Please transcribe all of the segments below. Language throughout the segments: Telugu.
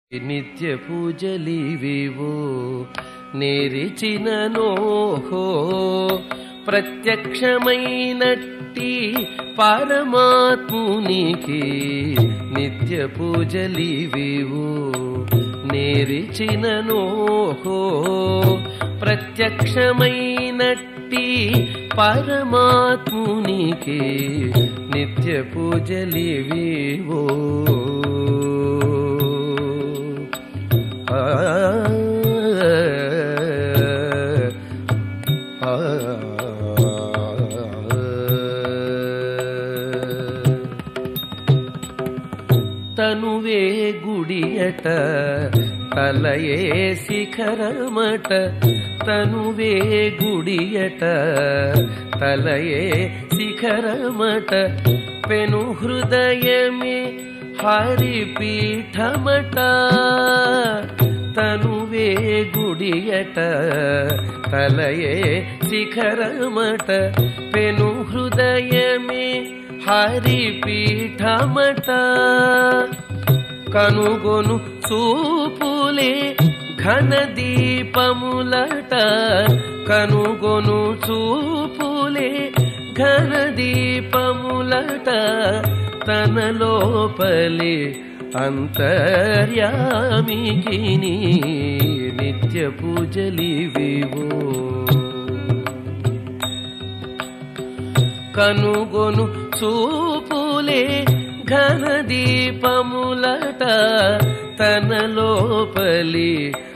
నిత్య పూజలివివో నేరిచిన నోహో ప్రత్యక్షమైనట్టి పరమాత్మునికి నిత్య పూజలివివో నేరిచిన నోహో ప్రత్యక్షమైనట్టి పరమాత్మునికి నిత్య పూజలివివో ఆ ఆ తనువే గుడియట తలయే శిఖరమట తనువే గుడియట తలయే శిఖరమట పెను హృదయమే హరిపీఠమట తనువే గుడియట తలయే శిఖరమట పెను హృదయమే హరిపీఠమట కనుగొను చూపులే ఘన దీపములట కనుగొను చూపులే ఘన దీపములట తన లోపలి అంతర్యామికి నిత్య పూజలివివో కనుగొను చూపులే ఘన దీపములట తన లోపలి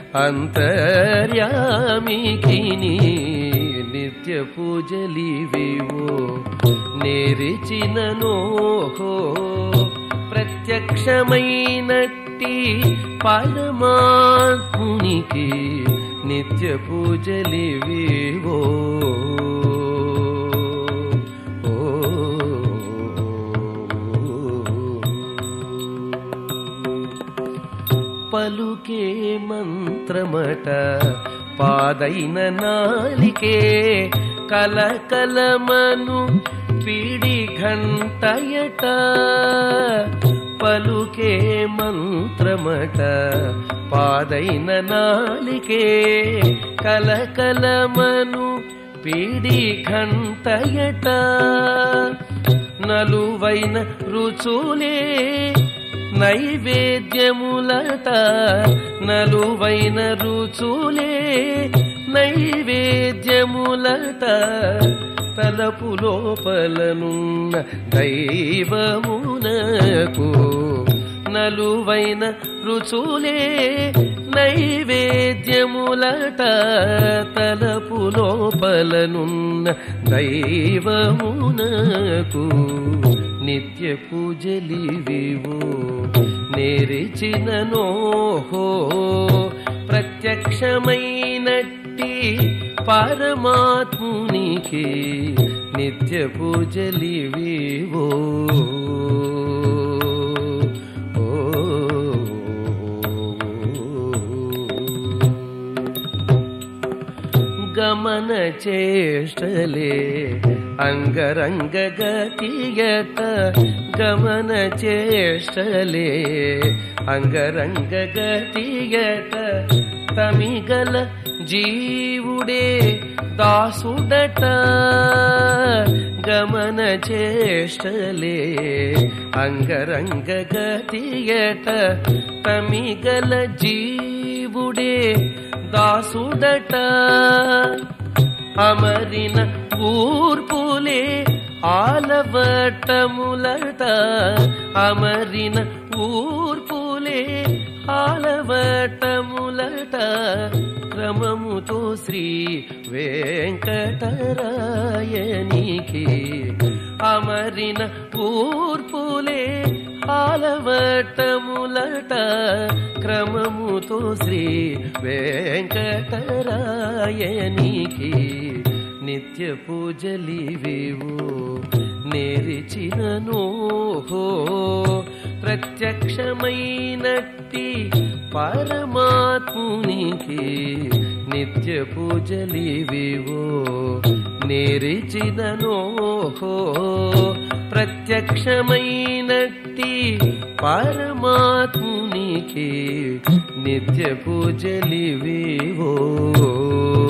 అంతర్యామికి నిత్య పూజలివివో నేరిచిన నోహో ప్రత్యక్షమైనట్టి పరమాత్మునికి నిత్య పూజలివివో పలుకే మంత్రమట పాదైన నాలికే కలకలమను పిడి ఘంటయట పలుకే మంత్రమట పాదైన నాలికే కలకలమను పిడి ఘంటయట నలువైన రుచులే నైవేద్యములట నలువైన రుచులే నైవేద్యములట తలపు లోపలనున్న దైవమునకు నలువైన రుచులే నైవేద్యములట తలపు లోపలనున్న దైవమునకు నిత్య పూజలివివో నేరిచిన నోహో ప్రత్యక్షమైనట్టి పరమాత్మునికి నిత్య పూజలివివో ఓ గమన చేష్టలే అంగరంగ గతియట గమన చేష్టలే అంగరంగ గతియట తమిగల జీవుడే దాసుడట గమన చేష్టలే అంగరంగ గతియట తమిగల జీవుడే దాసుడట అమరిన ఊర్పులే ఆలవటములట అమరిన ఊర్పులే ఆలవటములట క్రమముతో శ్రీ వెంకటరాయనికి అమరిన ఊర్పులే ఆలవటములట క్రమముతో శ్రీ వెంకటరాయనికి నిత్య పూజలివివో నేరిచిన నోహో ప్రత్యక్షమైనట్టి పరమాత్మునికి నిత్య పూజలివివో నేరిచిన నోహో ప్రత్యక్షమైనట్టి పోయినట్టి పరమాత్మునికి నిత్య పూజలివివో